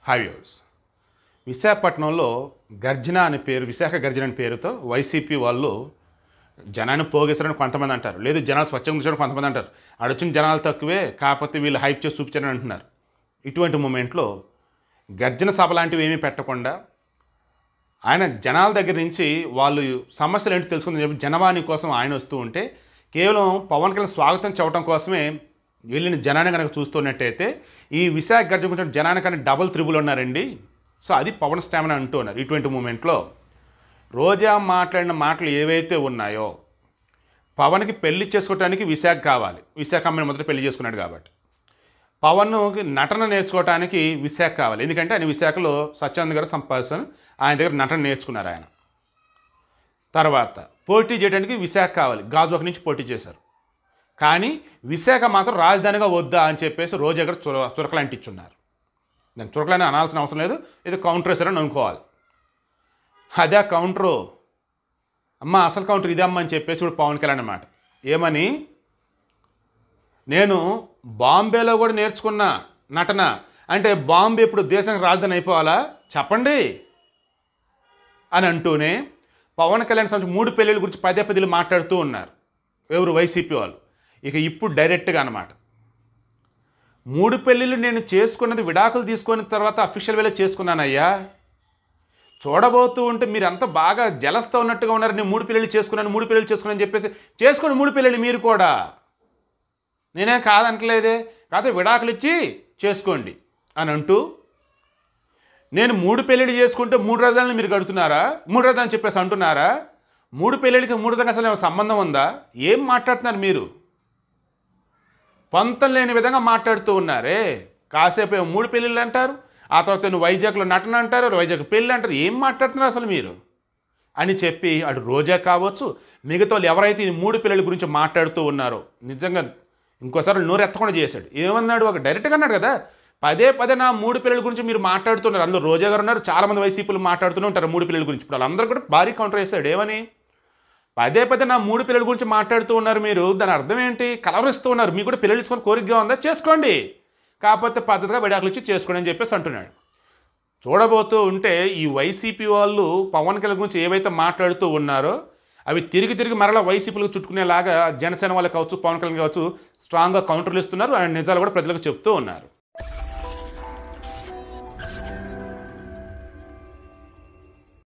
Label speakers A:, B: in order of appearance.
A: హైవ్యూస్ విశాఖపట్నంలో గర్జన అనే పేరు విశాఖ గర్జన అనే పేరుతో వైసీపీ వాళ్ళు జనాన్ని పోగేశారని కొంతమంది అంటారు లేదు జనాలు స్వచ్ఛంగా ఉంచారని కొంతమంది అంటారు ఆడొచ్చిన జనాలు తక్కువే కాకపోతే వీళ్ళు హైప్ చేసి చూపించారని అంటున్నారు ఇటువంటి మూమెంట్లో గర్జన సభ లాంటివి ఏమీ పెట్టకుండా ఆయన జనాల దగ్గర నుంచి వాళ్ళు సమస్యలు ఏంటో తెలుసుకుందని చెప్పి జనవాణి కోసం ఆయన వస్తూ ఉంటే కేవలం పవన్ కళ్యాణ్ స్వాగతం చెప్పడం కోసమే వెళ్ళిన జనాన్ని కనుక చూస్తున్నట్టయితే ఈ విశాఖ గర్జన గురించి జనానికన్నా డబుల్ త్రిబుల్ ఉన్నారండి సో అది పవన్ స్టామినా అంటూ ఉన్నారు ఇటువంటి మూమెంట్లో రోజా మాట్లాడిన మాటలు ఏవైతే ఉన్నాయో పవన్కి పెళ్లి చేసుకోవడానికి విశాఖ కావాలి విశాఖ అమ్మాయిని మొదట పెళ్లి చేసుకున్నాడు కాబట్టి పవన్కి నటన నేర్చుకోవడానికి విశాఖ కావాలి ఎందుకంటే ఆయన విశాఖలో సత్యానంద్ గారు సమ్ పర్సన్ ఆయన దగ్గర నటన నేర్చుకున్నారు ఆయన తర్వాత పోటీ చేయడానికి విశాఖ కావాలి గాజువాక నుంచి పోటీ చేశారు కానీ విశాఖ మాత్రం రాజధానిగా వద్దా అని చెప్పేసి రోజు దగ్గర చుర చురకలు అంటించున్నారు దాని చురకలని అనాల్సిన అవసరం లేదు ఇది కౌంటర్ వేసారని అనుకోవాలి అదే ఆ కౌంటరు అమ్మ అసలు కౌంటర్ ఇదే అమ్మ అని చెప్పేసి ఇప్పుడు పవన్ కళ్యాణ్ అనమాట ఏమని నేను బాంబేలో కూడా నేర్చుకున్న నటన అంటే బాంబే ఇప్పుడు దేశానికి రాజధాని అయిపోవాలా చెప్పండి అని అంటూనే పవన్ కళ్యాణ్ సంబంధించి మూడు పెళ్ళిళ్ళ గురించి పదే పదిలు మాట్లాడుతూ ఉన్నారు ఎవరు వైసీపీ వాళ్ళు ఇక ఇప్పుడు డైరెక్ట్గా అనమాట మూడు పెళ్ళిళ్ళు నేను చేసుకున్నది విడాకులు తీసుకున్న తర్వాత అఫీషియల్ వేలో చేసుకున్నానయ్యా చూడబోతూ ఉంటే మీరు అంతా బాగా జలస్తా ఉన్నట్టుగా ఉన్నారు నేను మూడు పిల్లలు చేసుకున్నాను మూడు పిల్లలు చేసుకున్నాను అని చెప్పేసి చేసుకోండి మూడు పిల్లలు మీరు కూడా నేనేం కాదంటలేదే కాకపోతే విడాకులు ఇచ్చి చేసుకోండి అని అంటూ నేను మూడు పెళ్ళిళ్ళు చేసుకుంటే మూడు రథాలను మీరు కడుతున్నారా మూడు రథాలు చెప్పేసి అంటున్నారా మూడు పెళ్ళిళ్ళకి మూడు రథానికి అసలు ఏమైనా సంబంధం ఉందా ఏం మాట్లాడుతున్నారు మీరు పొంతం లేని విధంగా మాట్లాడుతూ ఉన్నారే కాసేపు ఏమో మూడు పెళ్ళిళ్ళు అంటారు ఆ తర్వాత నువ్వు వైజాగ్లో నటన అంటారు వైజాగ్ పెళ్ళి అంటారు ఏం మాట్లాడుతున్నారు అసలు మీరు అని చెప్పి అటు రోజా కావచ్చు మిగతా వాళ్ళు ఎవరైతే ఈ మూడు పిల్లల గురించి మాట్లాడుతూ ఉన్నారో నిజంగా ఇంకోసారి నోరు ఎత్తకుండా చేశాడు ఏమన్నాడు ఒక డైరెక్ట్గా అన్నాడు కదా పదే పదే నా మూడు పిల్లల గురించి మీరు మాట్లాడుతున్నారు అందులో రోజా గారు ఉన్నారు చాలామంది వైసీపీలు మాట్లాడుతూనే ఉంటారు మూడు పిల్లల గురించి ఇప్పుడు వాళ్ళందరూ కూడా భారీ కౌంటర్ వేశాడు ఏమని పదే పదే నా మూడు పిల్లల గురించి మాట్లాడుతూ ఉన్నారు మీరు దాని అర్థం ఏంటి కలవరిస్తూ ఉన్నారు మీకు కూడా పిల్లలు ఇచ్చుకొని కోరికగా ఉందా చేసుకోండి కాకపోతే పద్ధతిగా విడాకులు ఇచ్చి చేసుకోండి అని చెప్పేసి అంటున్నాడు చూడబోతూ ఉంటే ఈ వైసీపీ వాళ్ళు పవన్ కళ్యాణ్ గురించి ఏవైతే మాట్లాడుతూ ఉన్నారో అవి తిరిగి తిరిగి మరలా వైసీపీలకు చుట్టుకునేలాగా జనసేన వాళ్ళకి కావచ్చు పవన్ కళ్యాణ్ కావచ్చు స్ట్రాంగ్గా కౌంటర్లు ఇస్తున్నారు అండ్ నిజాలు కూడా ప్రజలకు చెప్తూ ఉన్నారు